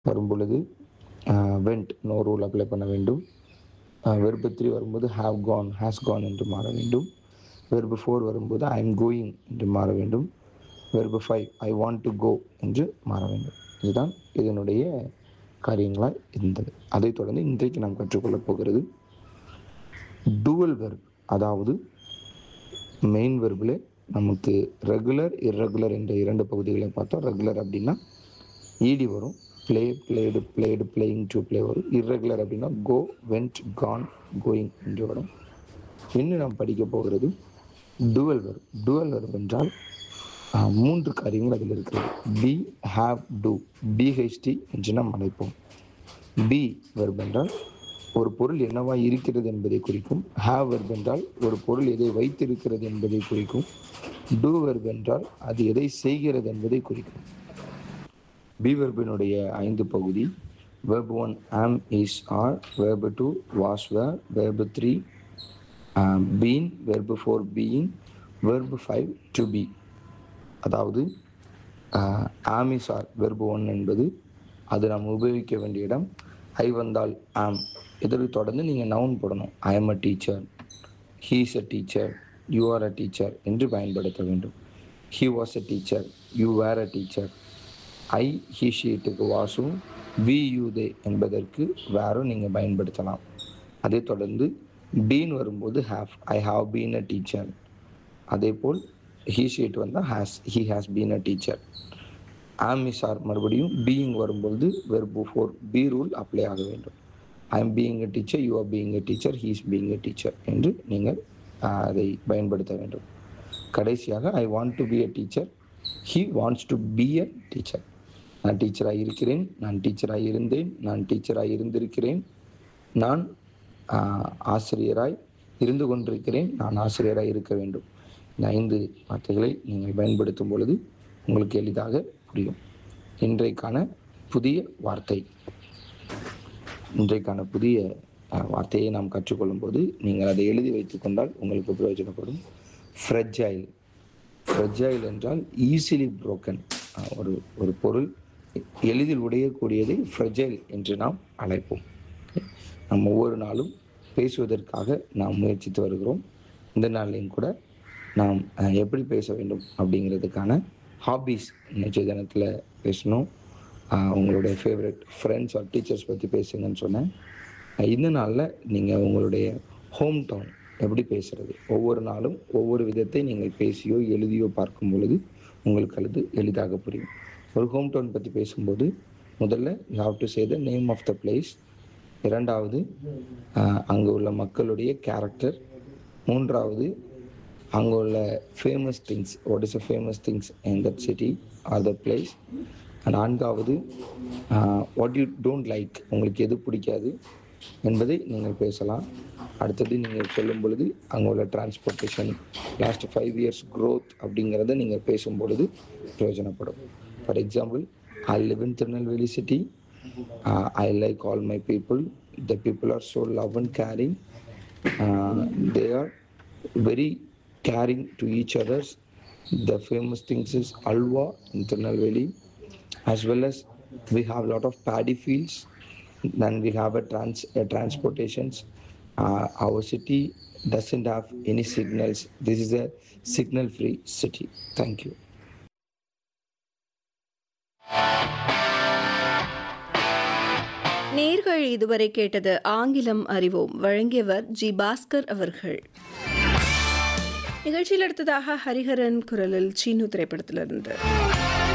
வரும்பொழுது went no rule apply பண்ண வேண்டும் வெர்பு த்ரீ வரும்போது ஹாவ் கான் ஹேஸ் கான் என்று மாற வேண்டும் வெர்பு ஃபோர் வரும்போது ஐ எம் கோயிங் என்று மாற வேண்டும் verb five I want to go என்று மாற வேண்டும் இதுதான் இதனுடைய காரியங்களாக இருந்தது அதைத் தொடர்ந்து இன்றைக்கு நாம் கற்றுக்கொள்ளப் போகிறது டூவல் வெர்ப் அதாவது மெயின் வெர்பில் நமக்கு ரெகுலர் இர்ரெகுலர் என்ற இரண்டு பகுதிகளை பார்த்தோம் ரெகுலர் அப்படின்னா ஈடி வரும் play played played playing to play வரும் இர்ரெகுலர் அப்படின்னா கோ வெண்ட் கான் கோயிங் என்று வரும் இன்னும் நாம் படிக்க போகிறது டுவல் வெர்ப் டுவல் வெர்ப் என்றால் ஆஹ், மூன்று காரியங்கள் அதில் இருக்கிறது பி ஹாவ் டு பிஹெச்டி என்று நாம் அழைப்போம் பி வெர்ப் என்றால் ஒரு பொருள் என்னவா இருக்கிறது என்பதை குறிக்கும் ஹாவ் வெர்ப் என்றால் ஒரு பொருள் எதை வைத்திருக்கிறது என்பதை குறிக்கும் டூ வெர்ப் என்றால் அது எதை செய்கிறது என்பதை குறிக்கும் பி வெர்பினுடைய ஐந்து பகுதி verb one am is are verb two was were verb three been verb four being verb five to be அதாவது am is are verb one என்பது அது நாம் உபயோகிக்க வேண்டிய இடம் ஐ வந்தால் ஆம் இதற்கு தொடர்ந்து நீங்கள் நவுன் போடணும் I am a teacher he is a teacher you are a teacher என்று பயன்படுத்த வேண்டும் he was a teacher you were a teacher I he ஷீட்டுக்கு வாசும் வி யூ தே என்பதற்கு வேறும் நீங்கள் பயன்படுத்தலாம் அதைத் தொடர்ந்து பீன் வரும்போது have I have been a teacher அதே போல் ஹீ ஷீட் வந்தால் has he has been a teacher am is are மறுபடியும் பீயிங் வரும்பொழுது verb four be rule apply ஆக வேண்டும் I am being a teacher you are being a teacher he is being a teacher என்று நீங்கள் ஆஹ், அதை பயன்படுத்த வேண்டும் கடைசியாக I want to be a teacher he wants to be a teacher நான் டீச்சராக இருக்கிறேன் நான் டீச்சராக இருந்தேன் நான் டீச்சராக இருந்திருக்கிறேன் நான் ஆஹ், ஆசிரியராய் இருந்து கொண்டிருக்கிறேன் நான் ஆசிரியராய் இருக்க வேண்டும் இந்த ஐந்து வார்த்தைகளை நீங்கள் பயன்படுத்தும் பொழுது உங்களுக்கு எளிதாக புரியும் இன்றைக்கான புதிய வார்த்தை இன்றைக்கான புதிய அஹ், வார்த்தையை நாம் கற்றுக்கொள்ளும் போது நீங்கள் அதை எழுதி வைத்துக் கொண்டால் உங்களுக்கு பிரயோஜனப்படும் ஃப்ரெஜைல் ஃப்ரெஜைல் என்றால் ஈஸிலி broken அஹ், ஒரு ஒரு பொருள் எளிதில் உடையக்கூடியதை ஃப்ரெஜைல் என்று நாம் அழைப்போம் Okay? நாம் ஒவ்வொரு நாளும் பேசுவதற்காக நாம் முயற்சித்து வருகிறோம் இந்த நாள்லையும் கூட நாம் அஹ், எப்படி பேச வேண்டும் அப்படிங்கிறதுக்கான ஹாபீஸ் நேற்றைய தினத்தில் பேசணும் அஹ், உங்களுடைய ஃபேவரட் ஃப்ரெண்ட்ஸ் ஆர் டீச்சர்ஸ் பற்றி பேசுங்கன்னு சொன்னேன் அஹ், இந்த நாளில் நீங்கள் உங்களுடைய ஹோம் டவுன் எப்படி பேசுறது ஒவ்வொரு நாளும் ஒவ்வொரு விதத்தை நீங்கள் பேசியோ எழுதியோ பார்க்கும் பொழுது உங்களுக்கு அது எளிதாக புரியும் ஒரு ஹோம் டவுன் பற்றி பேசும்போது முதல்ல you have to say the name of the place இரண்டாவது அங்கே உள்ள மக்களுடைய கேரக்டர் மூன்றாவது அங்கே உள்ள famous things what is a famous things in that city are the place நான்காவது வாட் யூ டோன்ட் லைக் உங்களுக்கு எது பிடிக்காது என்பதை நீங்கள் பேசலாம் அடுத்தது நீங்கள் சொல்லும் பொழுது அங்கே உள்ள transportation last five years growth அப்படிங்கிறத நீங்கள் பேசும் பொழுது பிரயோஜனப்படும் for example I live in Tirunelveli city I like all my people the people are so love and caring they are very caring to each others. The famous things is Alwa in Tirunelveli, as well as we have a lot of paddy fields. Then we have a trans a transportations. Uh, our city doesn't have any signals. This is a signal-free city. Thank you. நேர்கள் இதுவரை கேட்டது ஆங்கிலம் அறிவோம் வழங்கியவர் G Bhaskar அவர்கள் நிகழ்ச்சியில் அடுத்ததாக ஹரிஹரன் குரலில் சீனு திரைப்படத்திலிருந்து